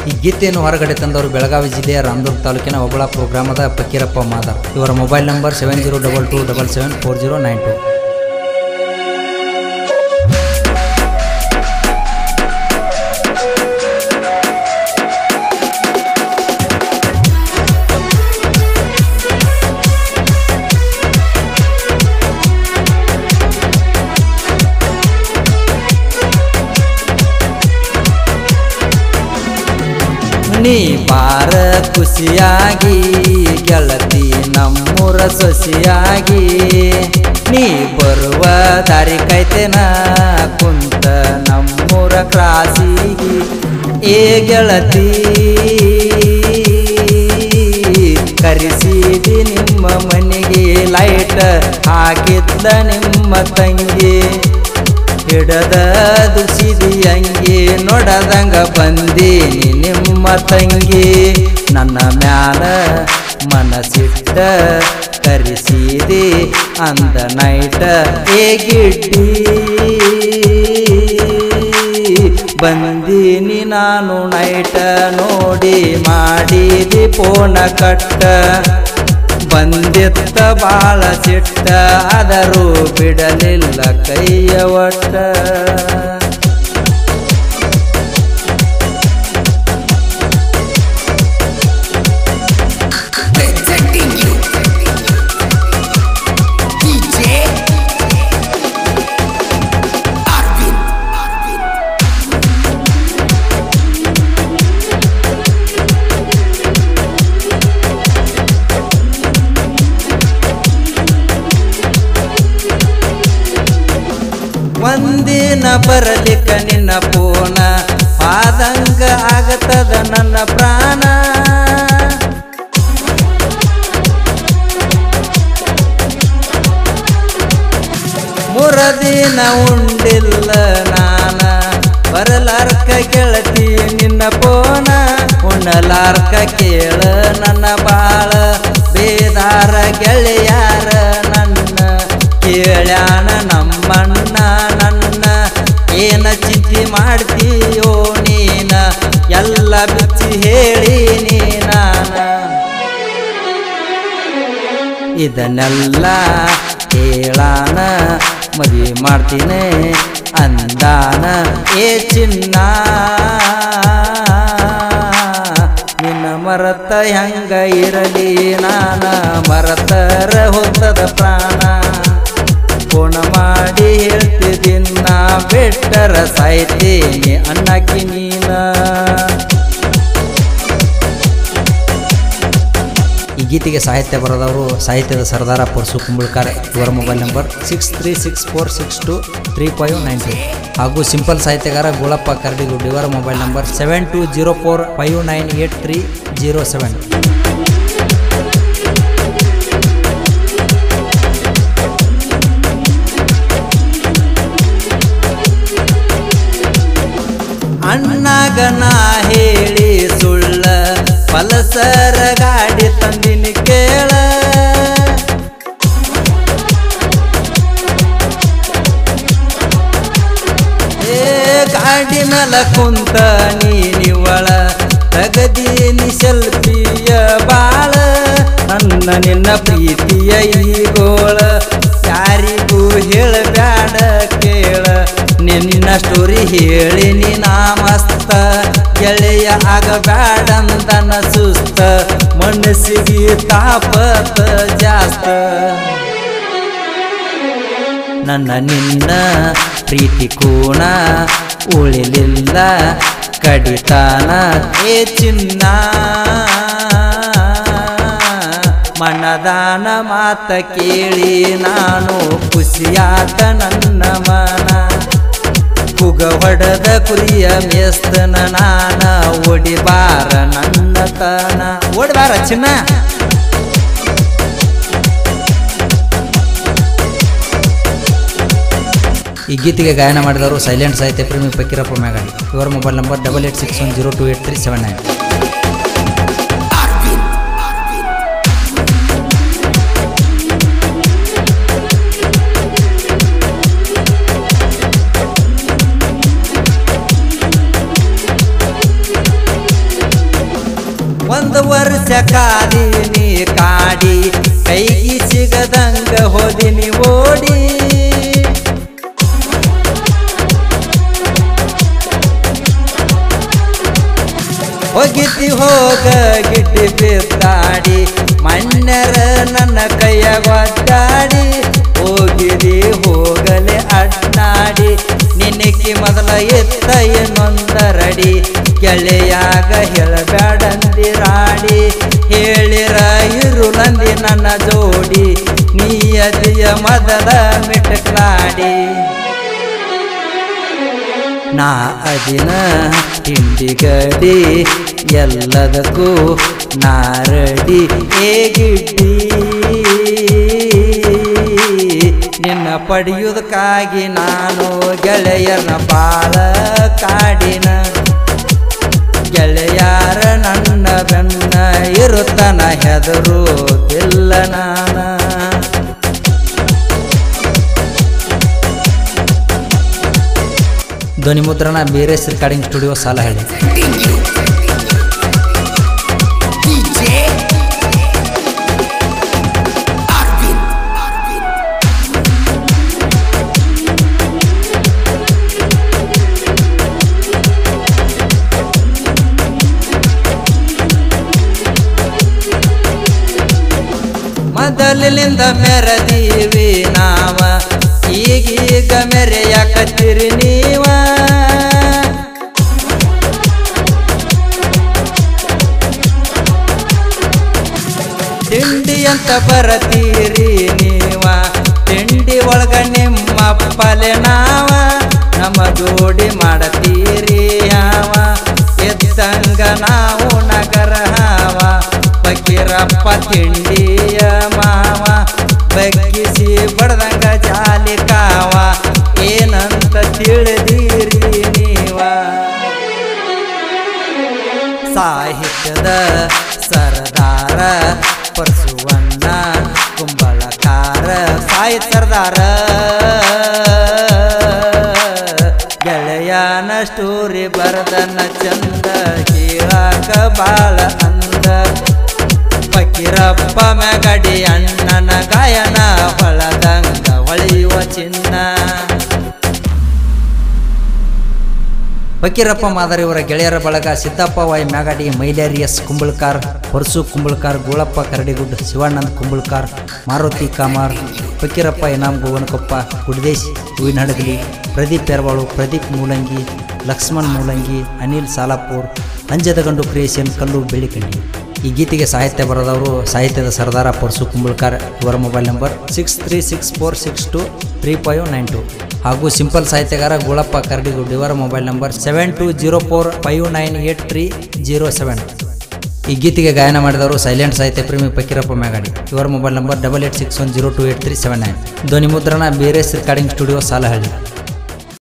ಈ ಗೀತೆಯನ್ನು ಹೊರಗಡೆ ತಂದವರು ಬೆಳಗಾವಿ ಜಿಲ್ಲೆಯ ರಾಮದುರ್ಗ ತಾಲೂಕಿನ ಒಬಳಾಪುರ ಗ್ರಾಮದ ಫಕೀರಪ್ಪ ಮಾದರ್ ಇವರ mobile number seven zero double two double seven four zero nine two ನೀ ಬಾರ ಖುಷಿಯಾಗಿ ಗೆಳತಿ ನಮ್ಮೂರ ಸೊಸಿಯಾಗಿ ನೀ ಬರುವ ದಾರಿ ಕೈತೆನ ಕುಂತ ನಮ್ಮೂರ ಕ್ರಾಸಿಗಿ ಏ ಗೆಳತಿ ಕರೆಸಿದಿ ನಿಮ್ಮ ಮನೆಗೆ ಲೈಟ್ ಹಾಕಿದ್ದ ನಿಮ್ಮ ತಂಗಿ ಹಿಡದ ದುಸಿದಿ ಅಂಗಿ ನೋಡದಂಗ ಬಂದೀನಿ ನಿಮ್ಮ ತಂಗಿ ನನ್ನ ಮ್ಯಾಲ ಮನಸಿಟ್ಟ ಕರೆಸಿದಿ ಅಂದ ನೈಟ ಏಗಿಟ್ಟಿ ಬಂದೀನಿ ನಾನು ನೈಟ ನೋಡಿ ಮಾಡಿದಿ ಪೋಣ ಕಟ್ಟ ಬಂದಿತ್ತ ಬಾಳ ಸಿಟ್ಟ ಆದರೂ ಬಿಡಲಿಲ್ಲ ಕೈಯ ಒಟ್ಟ presenting you DJ Arvind ಒಂದಿನ ಬರಲಿಕ್ಕ ನಿನ್ನ ಪೋನ ಆದಂಗ ಆಗತದ ನನ್ನ ಪ್ರಾಣ ಮೂರ ದಿನ ಉಂಡಿಲ್ಲ ನಾನ ಬರಲಾರ್ಕ ಗೆಳತಿ ನಿನ್ನ ಪೋನ ಉಣ್ಣಲಾರ್ಕ ಕೇಳ ನನ್ನ ಬಾಳ ಬೇದಾರ ಗೆಳೆಯಾರ ನನ್ನ ಕೇಳ್ಯಾನ ನಮ್ಮಣ್ಣ ನನ್ನ ಏನ ಚಿಂತೆ ಮಾಡ್ತೀಯೋ ನೀನ ಎಲ್ಲ ಬಿಚ್ಚಿ ಹೇಳಿ ನಾನ ಇದನ್ನೆಲ್ಲ ಹೇಳಾನ ಮದುವೆ ಮಾಡ್ತೀನಿ ಅಂದಾನ ಏ ಚಿನ್ನ ನಿನ್ನ ಮರತ ಹೆಂಗ ಇರಲಿ ನಾನ ಮರತರ ಹೋಗ್ತದ ಪ್ರಾಣ ಫೋನ್ ಮಾಡಿ ಹೇಳ್ತಿದ್ದೀನ ಬೆಟ್ಟರ ಸಾಯ್ತೀನಿ ಅನ್ನಕ್ಕೆ ನೀನ ಈ ಗೀತೆಗೆ ಸಾಹಿತ್ಯ ಬರೆದವರು ಸಾಹಿತ್ಯದ ಸರ್ದಾರ ಪರ್ಸು ಕುಂಬಳ್ಕರ್ ಇವರ mobile number six three six four six two three five nine two ಹಾಗೂ ಸಿಂಪಲ್ ಸಾಹಿತ್ಯಗಾರ ಗೋಳಪ್ಪ ಕರಡಿಗುಡ್ ಇವರ mobile number seven two zero four five nine eight three zero seven ಅಣ್ಣಗ ನಾ ಹೇಳಿ ಸುಳ್ಳ ಪಲಸರ ಗಾಡಿ ತಂದಿನಿ ಕೇಳ ಏ ಗಾಡಿ ಮೇಲ ಕುಂತ ನೀನಿವಳ ತಗದೀನಿ ಸೆಲ್ಫಿಯ ಬಾಳ ನನ್ನ ನಿನ್ನ ಪ್ರೀತಿಯ ಈಗೋಳ ಯಾರಿಗೂ ಹೇಳಬ್ಯಾಡ ಕೇಳ ನಿನ್ನ ಸ್ಟೋರಿ ಹೇಳಿ ನೀನ ಮಸ್ತ ಗೆಳೆಯ ಆಗಬ್ಯಾಡಂದನ ಸುಸ್ತ ಮನಸ್ಸಿಗೆ ತಾಪತ ಜಾಸ್ತ ನನ್ನ ನಿನ್ನ ಪ್ರೀತಿ ಕೂಣ ಉಳಿಲಿಲ್ಲ ಕಡಿತಾನ ಏ ಚಿನ್ನ ಮನದಾನ ಮಾತ ಕೇಳಿ ನಾನು ಖುಷಿಯಾತ ನನ್ನ ಮನ ಕುಗ ಹೊಡೆದ ಕುರಿಯ ಮೇಸ್ತನ ನಾನ ಒಡಿಬಾರ ನನ್ನ ತನ ಓಡಿಬಾರ ಚಿನ್ನ ಈ ಗೀತೆಗೆ ಗಾಯನ ಮಾಡಿದವರು ಸೈಲೆಂಟ್ ಸಾಹಿತ್ಯ ಪ್ರೇಮಿ ಫಕೀರಪ್ಪ ಮೇಘಾಡಿ ಇವರ mobile number double eight six one zero two eight three seven nine Arvind ಒಂದು ವರ್ಷ ಕಾದಿನಿ ಕಾಡಿ ಕೈಗೆ ಸಿಗದಂಗ ಹೋದಿನಿ ಓಡಿ ಹೋಗಿದ್ದಿ ಹೋಗ ಗಿಡ್ಡಿ ಬಿದ್ದಾಡಿ ಮಣ್ಣರ ನನ್ನ ಕೈಯ ಒದ್ದಾಡಿ ಹೋಗಿದಿ ಹೋಗಲೆ ಅಡ್ನಾಡಿ ನಿನಕ್ಕೆ ಮೊದಲ ಎತ್ತ ಇನ್ನೊಂದರಡಿ ಗೆಳೆಯಾಗ ಹೇಳಬೇಡಂದಿರಾಡಿ ಹೇಳಿರ ಇರುಲಂದಿ ನನ್ನ ಜೋಡಿ ನೀಯದಿಯ ಮೊದಲ ಮಿಟಕ್ಲಾಡಿ ನಾ ಅದಿನ ಹಿಂಡಿಗಡಿ ಎಲ್ಲದಕ್ಕೂ ನಾರಡಿ ಹೇಗಿಡ್ಡಿ ನಿನ್ನ ಪಡೆಯುವುದಕ್ಕಾಗಿ ನಾನು ಗೆಳೆಯನ ಬಾಳ ಕಾಡಿನ ಗೆಳೆಯಾರ ನನ್ನ ಬೆನ್ನ ಇರುತ್ತನ ಹೆದರುವುದಿಲ್ಲ ನಾನ ಧ್ವನಿ ಮುದ್ರಣ ಬೀರೇಸ್ ರೆಕಾರ್ಡಿಂಗ್ ಸ್ಟುಡಿಯೋ ಸಾಲ ಹೇಳಿ Presenting you. DJ Arvind. Arvind. ಮೊದಲಿನಿಂದ ಮೆರದೀವಿ ನಾವ ಈಗೀಗ ಮೆರೆಯಕತ್ತಿರಿ ನೀವ ತಿಂಡಿ ಅಂತ ಬರತೀರಿ ನೀವ ತಿಂಡಿ ಒಳಗ ನಿಮ್ಮ ಪಲೆ ನಾವ ನಮ್ಮ ಜೋಡಿ ಮಾಡತೀರಿ ಯಾವ ಎದ್ದಂಗ ನಾವು ನಗರ ಹಾವ ಬಕೀರಪ್ಪ ತಿಂಡಿಯ ಮಾವ ಬಗ್ಗಿಸಿ ಬಡ್ದಂಗ ಜಾಲಿ ಕಾವ ಏನಂತ ತಿಳಿದಿರಿ ನೀವ ಸಾಹಿತ್ಯದ ಸರದಾರ ಪರಸುವನ್ನ ಕುಂಬಳಕಾರ ಸಾಹಿತ್ಯ ಸರದಾರ ಗೆಳೆಯನ ಸ್ಟೋರಿ ಬರದನ್ನ ಚಂದ ಕೇಳಾಕ ಬಾಳ ಅಂದ ಫಕೀರಪ್ಪ ಮೆಗಡಿ ಅಣ್ಣನ ಗಾಯನ ಹೊಳದಂಗ ಹೊಳೆಯುವ ಚಿನ್ನ ಫಕೀರಪ್ಪ ಮಾದರಿ ಇವರ ಗೆಳೆಯರ ಬಳಗ ಸಿದ್ದಪ್ಪ ವೈ ಮ್ಯಾಗಾಡಿ ಮೈಲಾರಿ ಎಸ್ ಕುಂಬಳ್ಕಾರ್ ಪರಸು ಕುಂಬಳ್ಕಾರ್ ಗೋಳಪ್ಪ ಕರಡಿಗುಡ್ ಶಿವಾನಂದ್ ಕುಂಬಳ್ಕಾರ್ ಮಾರುತಿ ಕಾಮಾರ್ ಫಕೀರಪ್ಪ ಇನಾಮ್ ಗೋವನಕೊಪ್ಪ ಗುಡ್ದೇಶ್ ಹೂವಿನ ಹಡಗಲಿ ಪ್ರದೀಪ್ ಪೆರ್ವಾಳು ಪ್ರದೀಪ್ ಮೂಲಂಗಿ ಲಕ್ಷ್ಮಣ್ ಮೂಲಂಗಿ ಅನಿಲ್ ಸಾಲಾಪುರ್ ಅಂಜದಗಂಡು ಕ್ರಿಯೇಷನ್ ಕಲ್ಲು ಬೆಳ್ಳಿಕಂಡಿ ಈ ಗೀತೆಗೆ ಸಾಹಿತ್ಯ ಬರೆದವರು ಸಾಹಿತ್ಯದ ಸರ್ದಾರ ಪರಸು ಕುಂಬಳ್ಕರ್ ಇವರ mobile number six three six four six two three five nine two ಹಾಗೂ ಸಿಂಪಲ್ ಸಾಹಿತ್ಯಗಾರ ಗೋಳಪ್ಪ ಕರಡಿಗುಡ್ ಇವರ mobile number seven two zero four five nine eight three zero seven ಈ ಗೀತೆಗೆ ಗಾಯನ ಮಾಡಿದವರು ಸೈಲೆಂಟ್ ಸಾಹಿತ್ಯ ಪ್ರೇಮಿ ಫಕೀರಪ್ಪ ಮ್ಯಾಗಾಡಿ ಇವರ mobile number double eight six one zero two eight three seven nine ಧ್ವನಿ ಮುದ್ರಣ ಬೇರೆ ರೆಕಾರ್ಡಿಂಗ್ ಸ್ಟುಡಿಯೋ ಸಾಲಹಳ್ಳಿ